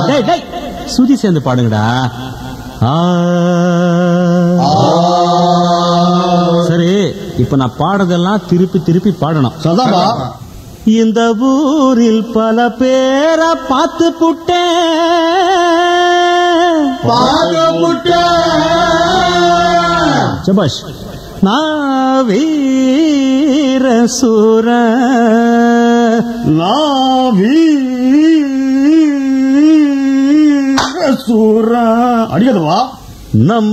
டேய் டேய் சுதி சேர்ந்து பாடுங்கடா ஆ. சரி இப்ப நான் பாடுறதெல்லாம் திருப்பி திருப்பி பாடணும் சதாபா இந்த ஊரில் பல பேரை பார்த்து புட்டேன் சபாஷ் நான் வீர சூர நாவி சூரா அடிக்கதுவா நம்